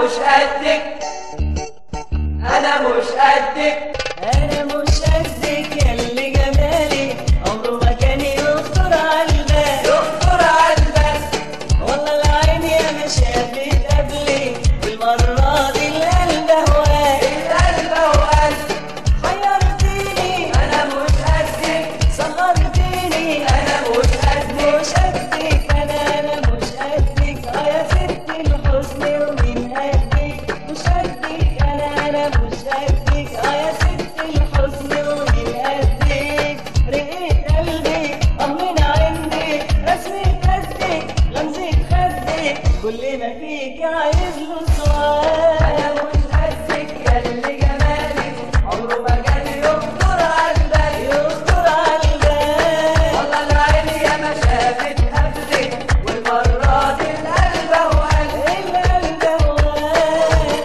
مش قدك انا مش قدك انا مش قدك ياللي جمالي عمره ما كان يخطر على البال يخطر قلبك والله العين يا ما شافت قبلي والمرة دي القلب هواك القلب وقلب حيرتيني انا مش قدك سهرتيني انا مش قدك مش قدك انا انا مش قدك اه يا ست الحزن ومن قدك مش قدك انا انا مش قدك اه يا ست الحزن ومن قدك رقيت قلبي اه من عندي رسمة قدك غمزة خدك كل ما فيك عايز له انا سؤال مش قدك يا اللي جمالك عمره ما كان يخطر قلبك يخطر على البال والله العين يا ما شافت قبلك والمرة دي القلب وقلب القلب هواك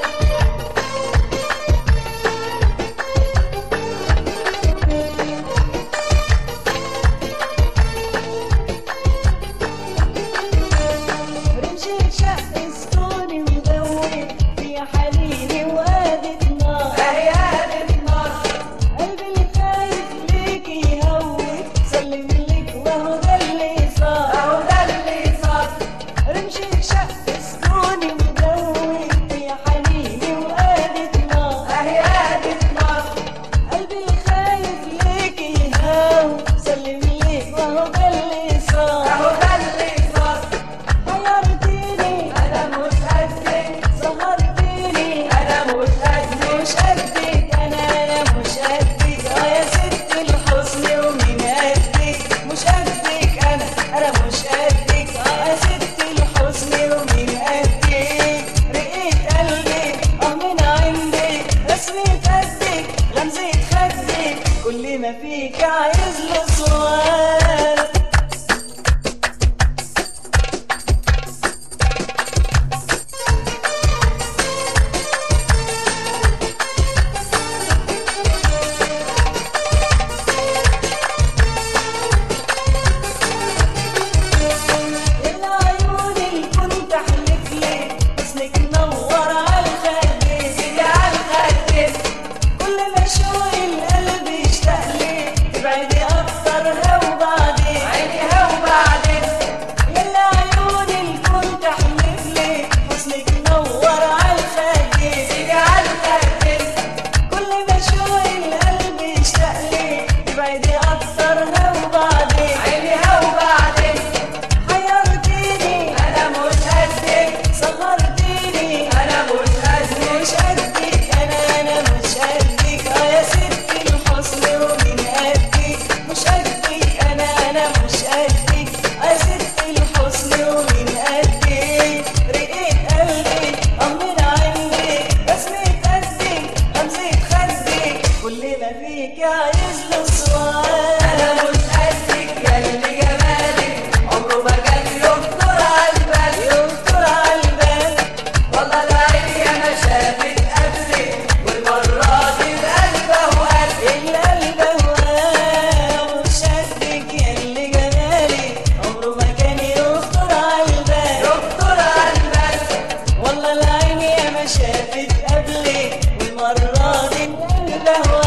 رمشي شق سكوني مدوي في حنيني وقادت نار هيا النار قلبي اللي خايف ليك يهوي سلم لك وهو ده اللي صار اهو ده اللي صار رمشي شق سكوني مدوي في حنيني وقادت نار هيا النار قلبي اللي خايف ليك يهوي سلم لك وهو ده اللي صار اهو ده اللي صار حيرتيني انا مش قدك سهرتيني انا مش قدك مش قدك انا انا مش قدك اه يا ست الحسن ومن قدك مش قدك انا انا مش قدك اه يا ست الحسن ومن قدك رقيت قلبي اه من عندك رسمة قدك غمزة خدك كل ما فيك عايز له سؤال العيون اللي كنت احلف لك حسنك منور على الخدين سيدي على الخدين كل ما شوق القلب يشتاق لك تبعدي اكتر لو بعدين عينيها وبعدين العيون اللي كنت احلف لك حسنك منور على الخدين سيدي على الخدين كل ما شوق القلب يشتاق لك تبعدي اكتر لو بعدين عينيها وبعدين حيرتيني انا مش قدك سهرتيني انا مش قدك مش قدك انا انا مش قدك اه يا ست الحسن ومن قدك مش قدك انا انا مش قدك اه يا ست الحسن ومن قدك رقيت قلبي اه من عندك رسمة قدك غمزة خدك كل ما فيك عايز له سؤال انا مش قدك يا اللي جمالك عمره ما كان يخطر قلبك يخطر على البال والله العين يا ما شافت قبلك والمرة دي القلب وقلب القلب هواه مش قدك يا اللي جمالي عمره ما كان يخطر على البال يخطر قلبك والله العين يا ما شافت قبلي والمرة دي القلب هواه